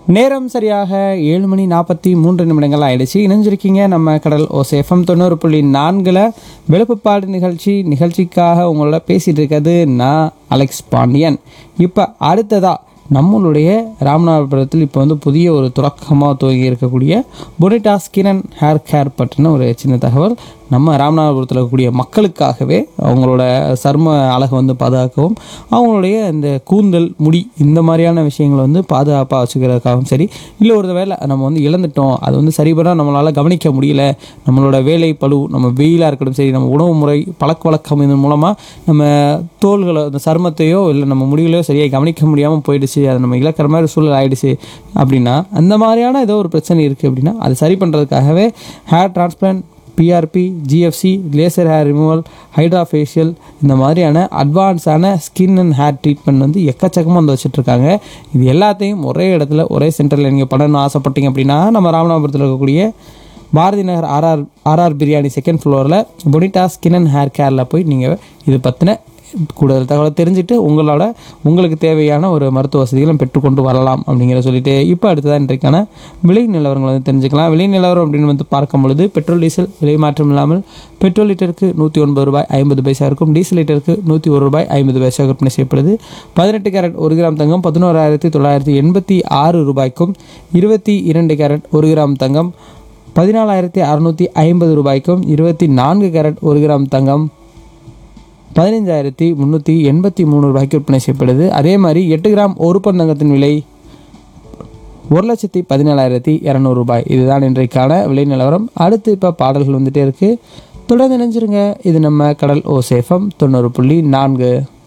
நேரம் சரியாக ஏழு மணி நாற்பத்தி மூன்று நிமிடங்கள் ஆயிடுச்சு இணைஞ்சிருக்கீங்க நம்ம கடல் ஓசேஃபம் தொண்ணூறு புள்ளி நான்கில் வெளுப்புப்பாடு நிகழ்ச்சி நிகழ்ச்சிக்காக உங்களோட பேசிகிட்டு இருக்கிறது நான் அலெக்ஸ் பாண்டியன் இப்போ அடுத்ததா நம்மளுடைய ராமநாதபுரத்தில் இப்போ வந்து புதிய ஒரு தொடக்கமாக துவங்கி இருக்கக்கூடிய Bonita skin and hair care பற்றின ஒரு சின்ன தகவல் நம்ம ராமநாதபுரத்தில் இருக்கக்கூடிய மக்களுக்காகவே அவங்களோட சர்ம அழகை வந்து பாதுகாக்கவும் அவங்களுடைய இந்த கூந்தல் முடி இந்த மாதிரியான விஷயங்களை வந்து பாதுகாப்பாக வச்சுக்கிறதுக்காகவும் சரி இல்லை ஒரு வேளை நம்ம வந்து இழந்துட்டோம் அது வந்து சரிபட நம்மளால் கவனிக்க முடியல நம்மளோட வேலை பளு நம்ம வெயிலாக இருக்கட்டும் சரி நம்ம உணவு முறை பழக்க வழக்கம் இதன் மூலமாக நம்ம தோள்களை அந்த சருமத்தையோ இல்லை நம்ம முடிகளையோ சரியாக கவனிக்க முடியாமல் போயிடுச்சு அதை நம்ம இழக்கிற மாதிரி சூழல் ஆயிடுச்சு அப்படின்னா அந்த மாதிரியான ஏதோ ஒரு பிரச்சனை இருக்குது அப்படின்னா அதை சரி பண்ணுறதுக்காகவே hair transplant PRP GFC laser hair removal hydra facial இந்த மாதிரியான அட்வான்ஸான ஸ்கின் அண்ட் ஹேர் ட்ரீட்மெண்ட் வந்து எக்கச்சக்கமாக வந்து வச்சுட்ருக்காங்க இது எல்லாத்தையும் ஒரே இடத்துல ஒரே சென்டரில் நீங்கள் பண்ணணும்னு ஆசைப்பட்டீங்க அப்படின்னா நம்ம ராமநாதபுரத்தில் இருக்கக்கூடிய Bharathi Nagar RR RR biryani second ஃப்ளோரில் பொனிட்டா ஸ்கின் அண்ட் ஹேர் கேரில் போய் நீங்கள் இது பற்றின கூடுதல் தகவலை தெரிஞ்சுட்டு உங்களோட உங்களுக்கு தேவையான ஒரு மருத்துவ வசதிகளும் பெற்றுக்கொண்டு வரலாம் அப்படிங்கிற சொல்லிட்டு இப்போ அடுத்ததான் இன்றைக்கான விலை நிலவரங்களை வந்து தெரிஞ்சுக்கலாம் விலை நிலவரம் அப்படின்னு வந்து பார்க்கும் பொழுது பெட்ரோல் டீசல் விலை மாற்றம் இல்லாமல் பெட்ரோல் லிட்டருக்கு நூற்றி ஒன்பது ரூபாய் ஐம்பது பைசா இருக்கும் டீசல் லிட்டருக்கு நூற்றி ஒரு ரூபாய் ஐம்பது பைசா விற்பனை செய்யப்படுது பதினெட்டு கேரட் ஒரு கிராம் தங்கம் பதினோராயிரத்தி தொள்ளாயிரத்தி எண்பத்தி ஆறு ரூபாய்க்கும் இருபத்தி இரண்டு கேரட் ஒரு கிராம் தங்கம் பதினாலாயிரத்தி அறுநூற்றி ஐம்பது ரூபாய்க்கும் இருபத்தி நான்கு கேரட் ஒரு கிராம் தங்கம் பதினைஞ்சாயிரத்தி முந்நூற்றி எண்பத்தி மூணு ரூபாய்க்கு விற்பனை செய்யப்படுது அதே மாதிரி எட்டு கிராம் ஒரு பன் தங்கத்தின் விலை ஒரு லட்சத்தி பதினேழாயிரத்தி இரநூறு ரூபாய் இதுதான் இன்றைக்கான விலை நிலவரம் அடுத்து இப்போ பாடல்கள் வந்துட்டே இருக்குது தொடர்ந்து நினைஞ்சிருங்க இது நம்ம கடல் ஓ சேஃபம் தொண்ணூறு புள்ளி நான்கு